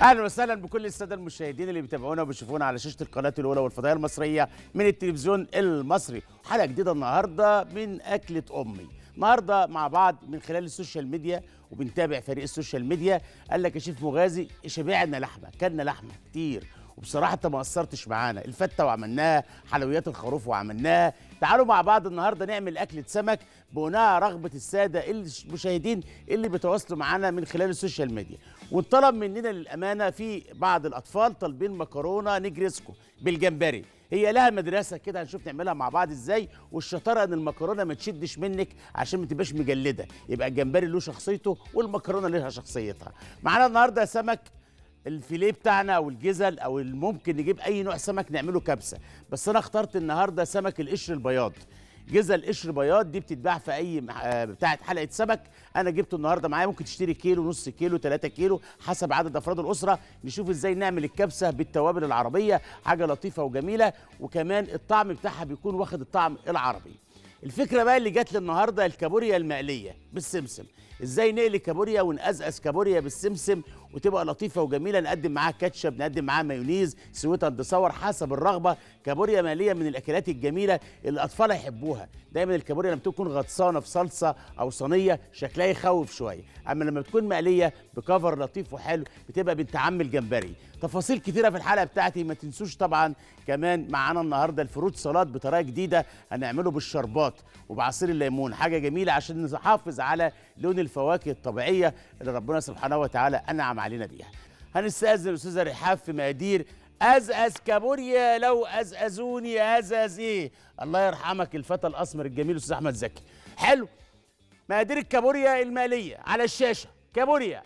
اهلا وسهلا بكل الساده المشاهدين اللي بيتابعونا وبيشوفونا على شاشه القناه الاولى والفضائيه المصريه من التلفزيون المصري حلقه جديده النهارده من اكله امي النهارده مع بعض من خلال السوشيال ميديا وبنتابع فريق السوشيال ميديا قال لك يا شيف مغازي شبعنا لحمه كلنا لحمه كتير وبصراحه انت ما قصرتش معانا الفته وعملناها حلويات الخروف وعملناها تعالوا مع بعض النهارده نعمل اكله سمك بناء رغبه الساده المشاهدين اللي بيتواصلوا معانا من خلال السوشيال ميديا وطلب مننا للامانه في بعض الاطفال طالبين مكرونه نجرسكو بالجمبري هي لها مدرسه كده هنشوف نعملها مع بعض ازاي والشطاره ان المكرونه ما تشدش منك عشان ما تبقاش مجلده يبقى الجمبري له شخصيته والمكرونه لها شخصيتها معانا النهارده سمك الفيليه بتاعنا او الجزل او ممكن نجيب اي نوع سمك نعمله كبسه بس انا اخترت النهارده سمك القشر البياض جزل قشر بياض دي بتتباع في اي آه، بتاعه حلقه سمك انا جبته النهارده معايا ممكن تشتري كيلو نص كيلو 3 كيلو حسب عدد افراد الاسره نشوف ازاي نعمل الكبسه بالتوابل العربيه حاجه لطيفه وجميله وكمان الطعم بتاعها بيكون واخد الطعم العربي الفكره بقى اللي جات لي النهارده الكابوريا المقليه بالسمسم ازاي نقلي كابوريا ونقزقز كابوريا بالسمسم وتبقى لطيفه وجميله نقدم معاها كاتشب نقدم معاها مايونيز سويت اند صور حسب الرغبه كابوريا مقليه من الاكلات الجميله اللي الاطفال يحبوها دايما الكابوريا لما تكون غطسانه في صلصه او صينيه شكلها يخوف شويه اما لما بتكون مقليه بكفر لطيف وحلو بتبقى بنت عم الجمبري تفاصيل كتيره في الحلقه بتاعتي ما تنسوش طبعا كمان معانا النهارده الفروت سلطات بطريقه جديده هنعمله بالشربات وبعصير الليمون حاجه جميله عشان نحافظ على لون الفواكه الطبيعيه اللي ربنا سبحانه وتعالى انعم علينا بيها هنستاذن الاستاذه رحاب في مقادير ازأز كابوريا لو ازأزوني ازأز ايه الله يرحمك الفتى الاسمر الجميل الاستاذ احمد زكي حلو مقادير الكابوريا الماليه على الشاشه كابوريا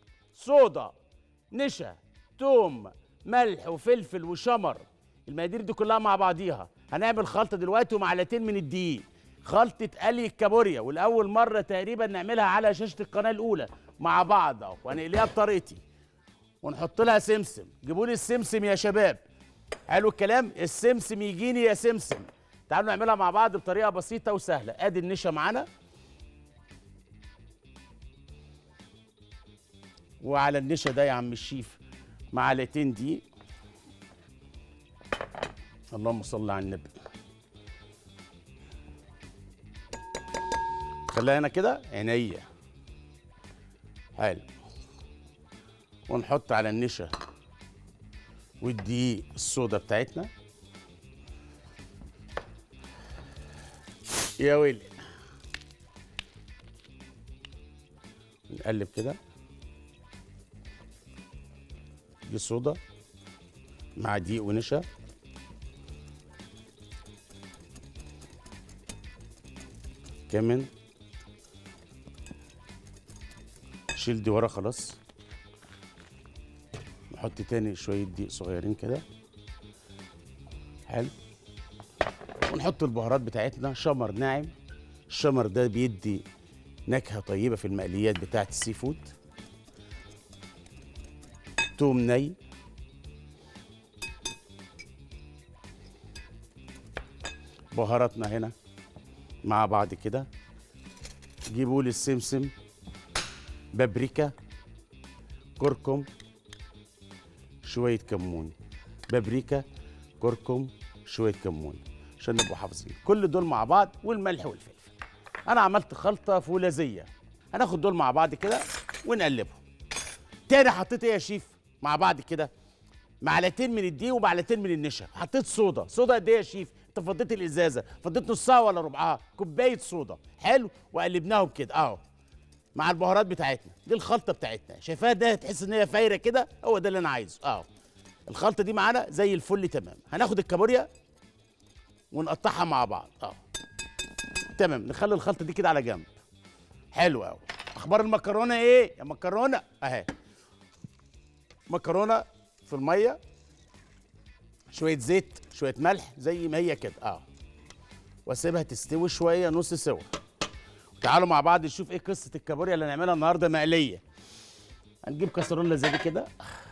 صودا نشا توم ملح وفلفل وشمر المقادير دي كلها مع بعضيها هنعمل خلطه دلوقتي ومعلقتين من الدقيق خلطه قلي الكابوريا والاول مره تقريبا نعملها على شاشه القناه الاولى مع بعض اهو وهنقليها بطريقتي ونحط لها سمسم جيبوا لي السمسم يا شباب حلو الكلام السمسم يجيني يا سمسم تعالوا نعملها مع بعض بطريقه بسيطه وسهله ادي النشا معانا وعلى النشا ده يا عم الشيف معلقتين دي اللهم صل على النبي خليها هنا كده عينيا حلو ونحط على النشا والدقيق الصودا بتاعتنا يا ويلي نقلب كده دي صودا مع دقيق ونشا كمان شيل دي ورا خلاص نحط تاني شوية دقيق صغيرين كده حلو ونحط البهارات بتاعتنا شمر ناعم الشمر ده بيدي نكهة طيبة في المقليات بتاعت السي فود توم ني بهاراتنا هنا مع بعض كده جيبوا لي السمسم بابريكا كركم شوية كمون بابريكا كركم شوية كمون عشان نبقوا حافظين كل دول مع بعض والملح والفلفل انا عملت خلطة فولاذية هناخد دول مع بعض كده ونقلبهم تاني حطيت ايه يا شيف مع بعض كده معلقتين من الدقيق ومعلقتين من النشا حطيت صودا صودا قد ايه يا شيف انت فضيت الازازه فضيت نصها ولا ربعها كوبايه صودا حلو وقلبناهم كده اهو مع البهارات بتاعتنا دي الخلطه بتاعتنا شايفاها ده تحس ان هي فايره كده هو ده اللي انا عايزه اهو الخلطه دي معانا زي الفل تمام هناخد الكابوريا ونقطعها مع بعض اهو تمام نخلي الخلطه دي كده على جنب حلو قوي اخبار المكرونه ايه يا مكرونه اهي مكرونه في الميه شويه زيت شويه ملح زي ما هي كده اه واسيبها تستوي شويه نص سوا تعالوا مع بعض نشوف ايه قصه الكابوريا اللي هنعملها النهارده مقليه هنجيب كسرونه زي دي كده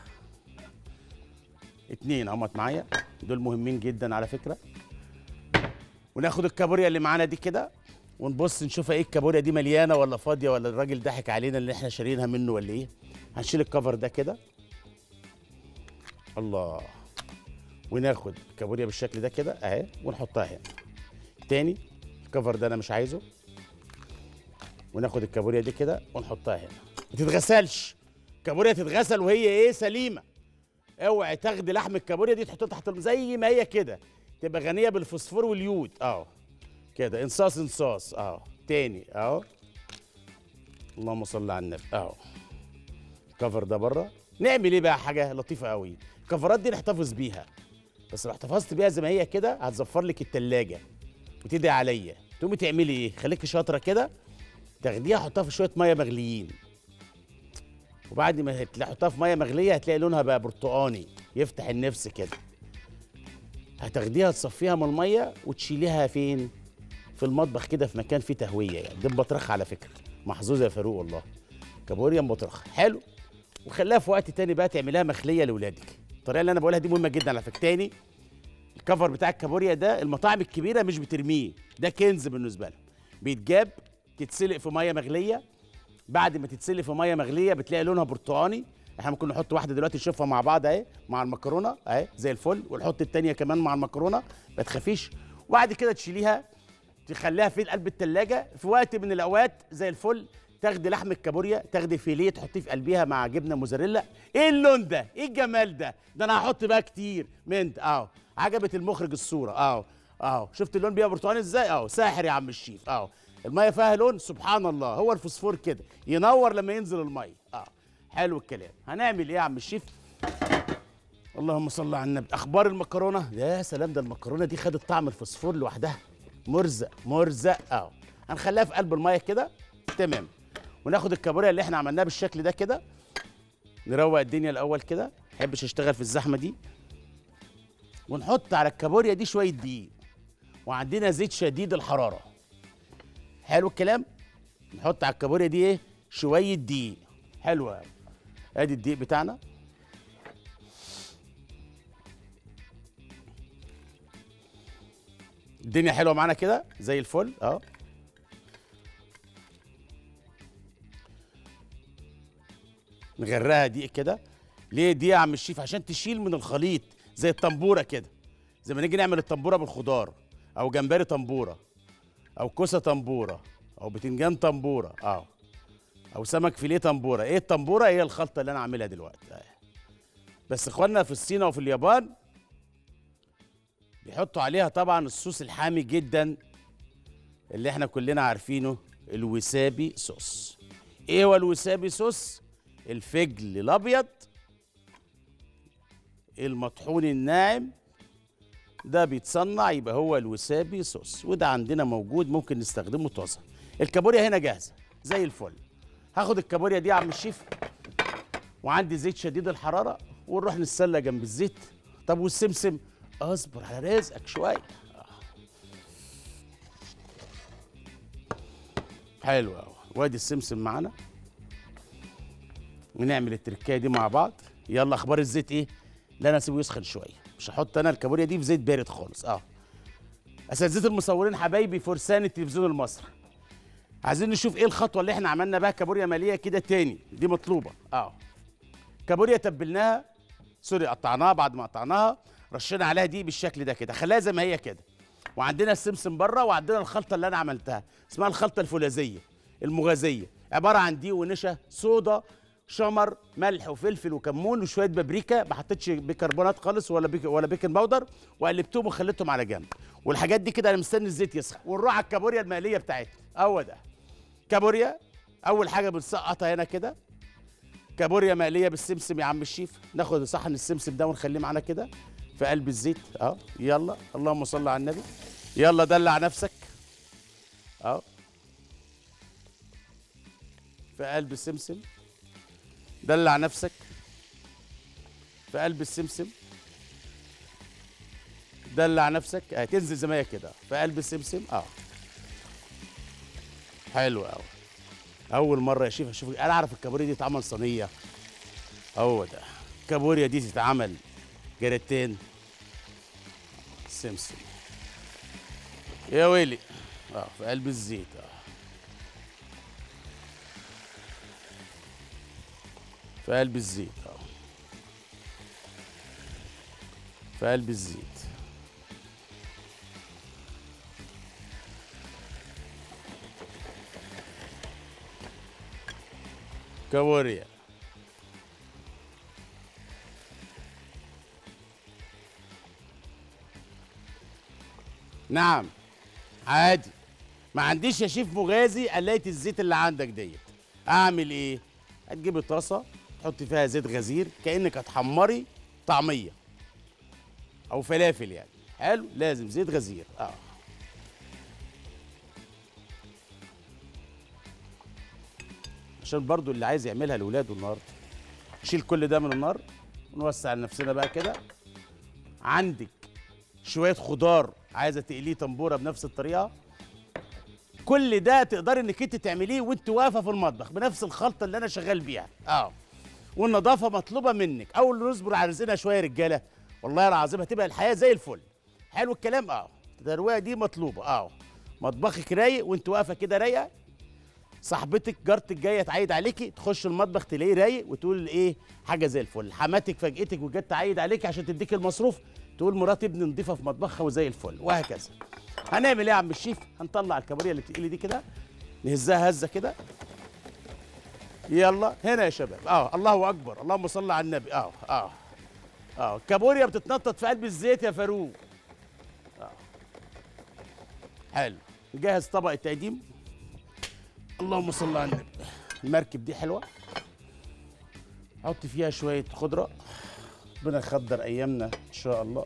اتنين اهمت معايا دول مهمين جدا على فكره وناخد الكابوريا اللي معانا دي كده ونبص نشوف ايه الكابوريا دي مليانه ولا فاضيه ولا الراجل ضحك علينا اللي احنا شارينها منه ولا ايه هنشيل الكفر ده كده الله وناخد الكابوريا بالشكل ده كده اهي ونحطها هنا تاني الكفر ده انا مش عايزه وناخد الكابوريا دي كده ونحطها هنا ما تتغسلش الكابوريا تتغسل وهي ايه سليمه اوعي تاخدي لحم الكابوريا دي تحطها تحت الم- زي ما هي كده تبقى غنيه بالفوسفور واليود اهو كده انصاص انصاص اهو تاني اهو اللهم صل على النبي اهو الكفر ده بره نعمل ايه بقى حاجه لطيفه قوي الكفرات دي نحتفظ بيها بس لو احتفظت بيها زي ما هي كده هتزفر لك التلاجة وتدعي عليا تقومي تعملي ايه خليكي شاطره كده تاخديها حطها في شويه ميه مغليين وبعد ما تحطها في ميه مغليه هتلاقي لونها بقى برتقاني يفتح النفس كده هتاخديها تصفيها من الميه وتشيليها فين في المطبخ كده في مكان فيه تهويه يعني دي بطرخ على فكره محظوظه يا فاروق والله كابوريا بطرخ حلو وخليها في وقت تاني بقى تعملها مخليه لاولادك الطريقه اللي انا بقولها دي مهمه جدا على فكره تاني الكفر بتاع الكابوريا ده المطاعم الكبيره مش بترميه ده كنز بالنسبه لهم بيتجاب تتسلق في ميه مغليه بعد ما تتسلق في ميه مغليه بتلاقي لونها برتقاني احنا ممكن نحط واحده دلوقتي نشوفها مع بعض اهي مع المكرونه اهي زي الفل ونحط التانيه كمان مع المكرونه ما تخافيش وبعد كده تشيليها تخليها في قلب التلاجة في وقت من الاوقات زي الفل تاخدي لحم الكابوريا تاخدي فيليه تحطيه في قلبيها مع جبنه موزاريلا ايه اللون ده ايه الجمال ده ده انا هحط بقى كتير من ده اهو عجبت المخرج الصوره اهو اهو شفت اللون بيها برتقاني ازاي اهو ساحر يا عم الشيف اهو الميه فيها لون سبحان الله هو الفوسفور كده ينور لما ينزل الميه اه حلو الكلام هنعمل ايه يا عم الشيف اللهم صل على النبي اخبار المكرونه يا سلام ده المكرونه دي خدت طعم الفوسفور لوحدها مرزق مرزق اهو هنخليها في قلب الميه كده تمام وناخد الكابوريا اللي احنا عملناها بالشكل ده كده نروق الدنيا الاول كده ما بحبش اشتغل في الزحمه دي ونحط على الكابوريا دي شويه دقيق وعندنا زيت شديد الحراره حلو الكلام نحط على الكابوريا دي ايه شويه دقيق حلو قوي ادي الدقيق بتاعنا الدنيا حلوه معانا كده زي الفل اه نغرقها دقيق كده ليه دي يا عم الشيف عشان تشيل من الخليط زي الطنبوره كده زي ما نيجي نعمل الطنبوره بالخضار او جمبري طنبوره او كوسه طنبوره او بتنجان طنبوره اه او سمك فيليه طنبوره ايه الطنبوره هي الخلطه اللي انا عاملها دلوقتي آه. بس اخواننا في الصين وفي اليابان بيحطوا عليها طبعا الصوص الحامي جدا اللي احنا كلنا عارفينه الوسابي صوص ايه هو الوسابي صوص الفجل الابيض المطحون الناعم ده بيتصنع يبقى هو الوسابي صوص وده عندنا موجود ممكن نستخدمه طازه الكابوريا هنا جاهزه زي الفل هاخد الكابوريا دي يا عم الشيف وعندي زيت شديد الحراره ونروح نتسلى جنب الزيت طب والسمسم اصبر على رزقك شويه حلو قوي وادي السمسم معانا ونعمل التركايه دي مع بعض يلا اخبار الزيت ايه لا انا اسيبه يسخن شويه مش هحط انا الكابوريا دي في زيت بارد خالص اه اساتذه المصورين حبايبي فرسان التلفزيون المصري عايزين نشوف ايه الخطوه اللي احنا عملنا بها كابوريا ماليه كده تاني دي مطلوبه اه كابوريا تبلناها سوري قطعناها بعد ما قطعناها رشينا عليها دي بالشكل ده كده خليها زي ما هي كده وعندنا السمسم بره وعندنا الخلطه اللي انا عملتها اسمها الخلطه الفولاذيه المغازيه عباره عن دقيق ونشا صودا شمر ملح وفلفل وكمون وشويه بابريكا ما حطيتش بيكربونات خالص ولا بيك ولا بيكنج باودر وقلبتهم وخليتهم على جنب والحاجات دي كده انا مستني الزيت يسخن ونروح على الكابوريا المقليه بتاعتنا هو ده كابوريا اول حاجه بنسقطها هنا كده كابوريا مقليه بالسمسم يا عم الشيف ناخد صحن السمسم ده ونخليه معانا كده في قلب الزيت اه يلا اللهم صل على النبي يلا دلع نفسك اه في قلب السمسم دلع نفسك في قلب السمسم دلع نفسك اه تنزل زي ما هي كده في قلب السمسم اه حلو قوي اول مره يا شيف اشوف انا اعرف الكابوريا دي تتعمل صينيه هو ده الكابوريا دي تتعمل جريتين سمسم يا ويلي اه في قلب الزيت اه في قلب الزيت اه في قلب الزيت كابوريا نعم عادي ما عنديش يا شيف مغازي قلايه الزيت اللي عندك ديت اعمل ايه هتجيبي طاسه تحطي فيها زيت غزير كانك هتحمري طعميه او فلافل يعني حلو لازم زيت غزير اه عشان برضو اللي عايز يعملها لاولاده النهارده نشيل كل ده من النار ونوسع لنفسنا بقى كده عندك شويه خضار عايزه تقليه تنبوره بنفس الطريقه كل ده تقدري انك انت تعمليه وانت واقفه في المطبخ بنفس الخلطه اللي انا شغال بيها اه والنظافه مطلوبه منك اول ما نصبر على رزقنا شويه يا رجاله والله العظيم هتبقى الحياه زي الفل حلو الكلام اه الترويقه دي مطلوبه اه مطبخك رايق وانت واقفه كده رايقه صاحبتك جارتك جايه تعيد عليكي تخش المطبخ تلاقيه رايق وتقول ايه حاجه زي الفل حماتك فاجئتك وجت تعيد عليكي عشان تديك المصروف تقول مرات ابني نضيفه في مطبخها وزي الفل وهكذا هنعمل ايه يا عم الشيف هنطلع الكابوريا اللي بتقلي دي كده نهزها هزه كده يلا هنا يا شباب اه الله اكبر اللهم صل على النبي اه اه اه الكابوريا بتتنطط في قلب الزيت يا فاروق اه حلو نجهز طبق التقديم اللهم صل على النبي المركب دي حلوه حط فيها شويه خضره ربنا يخدر ايامنا ان شاء الله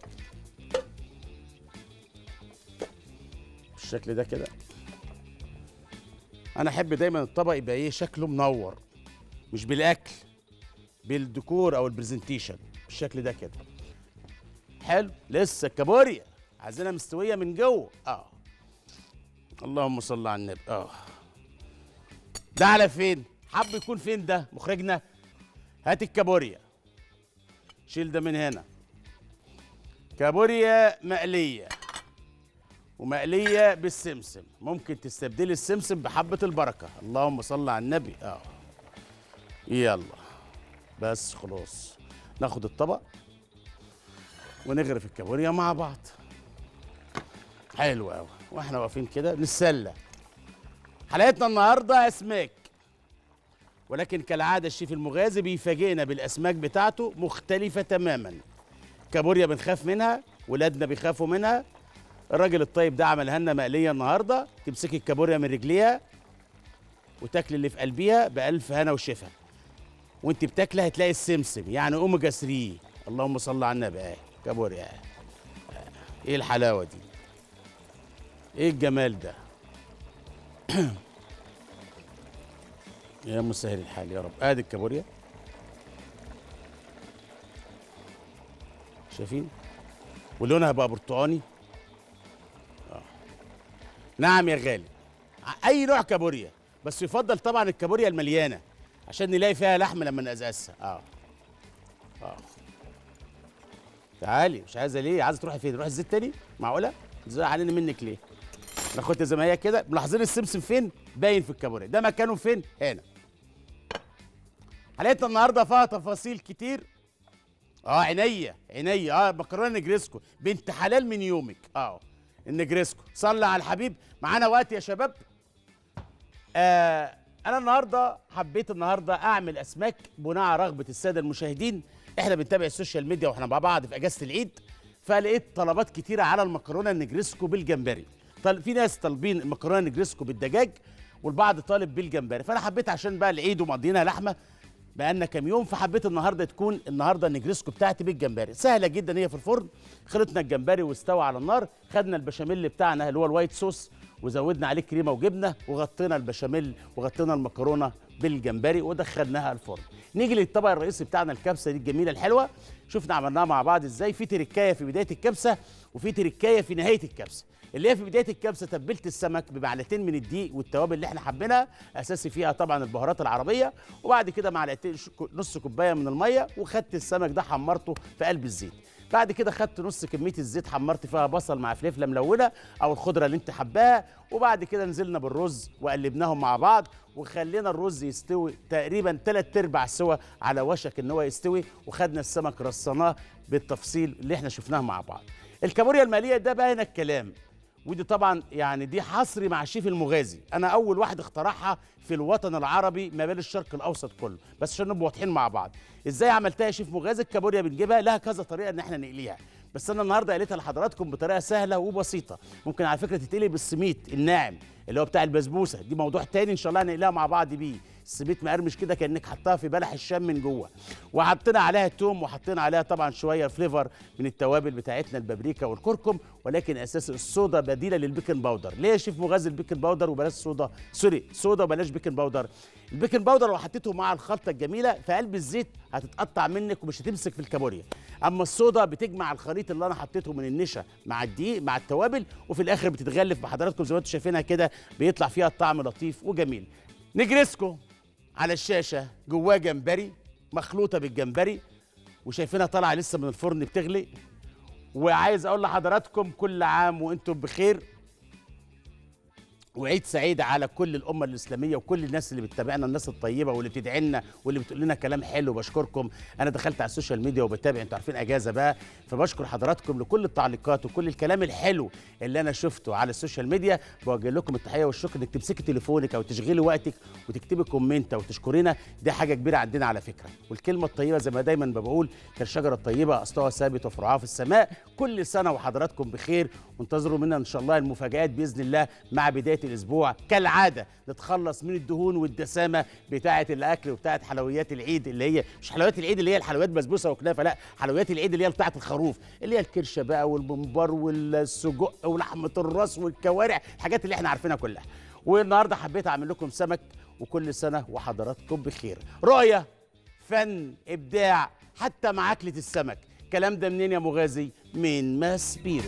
بالشكل ده كده انا احب دايما الطبق يبقى ايه شكله منور مش بالاكل بالديكور او البرزنتيشن بالشكل ده كده حلو لسه الكابوريا عايزينها مستويه من جوه اه اللهم صل على النبي اه ده على فين حب يكون فين ده مخرجنا هات الكابوريا شيل ده من هنا كابوريا مقليه ومقليه بالسمسم ممكن تستبدلي السمسم بحبه البركه اللهم صل على النبي اه يلا بس خلاص ناخد الطبق ونغرف الكابوريا مع بعض حلو قوي واحنا واقفين كده نتسلى حلقتنا النهارده اسماك ولكن كالعاده الشيف المغازي بيفاجئنا بالاسماك بتاعته مختلفه تماما كابوريا بنخاف منها ولادنا بيخافوا منها الراجل الطيب ده عملها لنا مقليه النهارده تمسكي الكابوريا من رجليها وتاكلي اللي في قلبيها بألف هنا وشفا وانت بتاكلي هتلاقي السمسم يعني اوميجا 3 اللهم صل على النبي اه كابوريا اه آه. ايه الحلاوه دي ايه الجمال ده يا مسهل الحال يا رب ادي الكابوريا شايفين ولونها بقى برتقاني آه. نعم يا غالي ع- اي نوع كابوريا بس يفضل طبعا الكابوريا المليانه عشان نلاقي فيها لحم لما نقزقزها اه اه تعالي مش عايزه ليه عايزه تروحي فين تروحي الزيت تاني معقوله تزرع علينا منك ليه ناخدها زي ما هي كده ملاحظين السمسم فين باين في الكابوريا ده مكانه فين هنا حلقتنا النهارده فيها تفاصيل كتير اه عينيا عينيا اه مكرونه نجريسكو بنت حلال من يومك اه النجريسكو صلى على الحبيب معانا وقت يا شباب آه انا النهارده حبيت النهارده اعمل اسماك بناء على رغبه الساده المشاهدين احنا بنتابع السوشيال ميديا واحنا مع بعض في اجازه العيد فلقيت طلبات كتيره على المكرونه النجريسكو بالجمبري طل في ناس طالبين المكرونه النجريسكو بالدجاج والبعض طالب بالجمبري فانا حبيت عشان بقى العيد ومقضينا لحمه بقالنا كام يوم فحبيت النهارده تكون النهارده النجريسكو بتاعتي بالجمبري سهله جدا هي في الفرن خلطنا الجمبري واستوى على النار خدنا البشاميل بتاعنا اللي هو الوايت صوص وزودنا عليه كريمه وجبنه وغطينا البشاميل وغطينا المكرونه بالجمبري ودخلناها الفرن نيجي للطبق الرئيسي بتاعنا الكبسه دي الجميله الحلوه شفنا عملناها مع بعض ازاي في تركايه في بدايه الكبسه وفي تركايه في نهايه الكبسه اللي هي في بدايه الكبسه تبلت السمك بمعلقتين من الدقيق والتوابل اللي احنا حابينها اساسي فيها طبعا البهارات العربيه وبعد كده معلقتين ش- نص كوبايه من الميه وخدت السمك ده حمرته في قلب الزيت بعد كده خدت نص كميه الزيت حمرت فيها بصل مع فلفله ملونه او الخضره اللي انت حباها وبعد كده نزلنا بالرز وقلبناهم مع بعض وخلينا الرز يستوي تقريبا ثلاث ارباع سوا على وشك ان هو يستوي وخدنا السمك رصناه بالتفصيل اللي احنا شفناه مع بعض الكابوريا الماليه ده بقى هنا الكلام ودي طبعا يعني دي حصري مع الشيف المغازي انا اول واحد اخترعها في الوطن العربي ما بين الشرق الاوسط كله بس عشان نبقى واضحين مع بعض ازاي عملتها يا شيف مغازي الكابوريا بنجيبها لها كذا طريقه ان احنا نقليها بس انا النهارده قلتها لحضراتكم بطريقه سهله وبسيطه ممكن على فكره تتقلي بالسميت الناعم اللي هو بتاع البسبوسه دي موضوع تاني ان شاء الله هنقليها مع بعض بيه السميت مقرمش كده كانك حطها في بلح الشام من جوه وحطينا عليها توم وحطينا عليها طبعا شويه فليفر من التوابل بتاعتنا البابريكا والكركم ولكن اساس الصودا بديله للبيكنج باودر ليه يا شيف مغازي البيكنج باودر وبلاش صودا سوري صودا وبلاش بيكنج باودر البيكنج باودر لو حطيته مع الخلطه الجميله في قلب الزيت هتتقطع منك ومش هتمسك في الكابوريا اما الصودا بتجمع الخليط اللي انا حطيته من النشا مع الدقيق مع التوابل وفي الاخر بتتغلف بحضراتكم زي ما انتم شايفينها كده بيطلع فيها الطعم لطيف وجميل نجرسكو على الشاشه جواه جمبري مخلوطه بالجمبري وشايفينها طالعه لسه من الفرن بتغلي وعايز اقول لحضراتكم كل عام وانتم بخير وعيد سعيد على كل الامه الاسلاميه وكل الناس اللي بتتابعنا الناس الطيبه واللي بتدعي لنا واللي بتقول لنا كلام حلو بشكركم انا دخلت على السوشيال ميديا وبتابع انتوا عارفين اجازه بقى فبشكر حضراتكم لكل التعليقات وكل الكلام الحلو اللي انا شفته على السوشيال ميديا بوجه لكم التحيه والشكر انك تمسكي تليفونك او تشغلي وقتك وتكتبي كومنت او تشكرينا دي حاجه كبيره عندنا على فكره والكلمه الطيبه زي ما دايما بقول كالشجره الطيبه اصلها ثابت وفرعها في السماء كل سنه وحضراتكم بخير وانتظروا منا ان شاء الله المفاجات باذن الله مع بدايه الاسبوع كالعاده نتخلص من الدهون والدسامه بتاعه الاكل وبتاعه حلويات العيد اللي هي مش حلويات العيد اللي هي الحلويات بسبوسه وكنافه لا حلويات العيد اللي هي بتاعه الخروف اللي هي الكرشه بقى والممبار والسجق ولحمه الراس والكوارع الحاجات اللي احنا عارفينها كلها والنهارده حبيت اعمل لكم سمك وكل سنه وحضراتكم بخير رؤيه فن ابداع حتى مع اكله السمك الكلام ده منين يا مغازي من ماسبيرو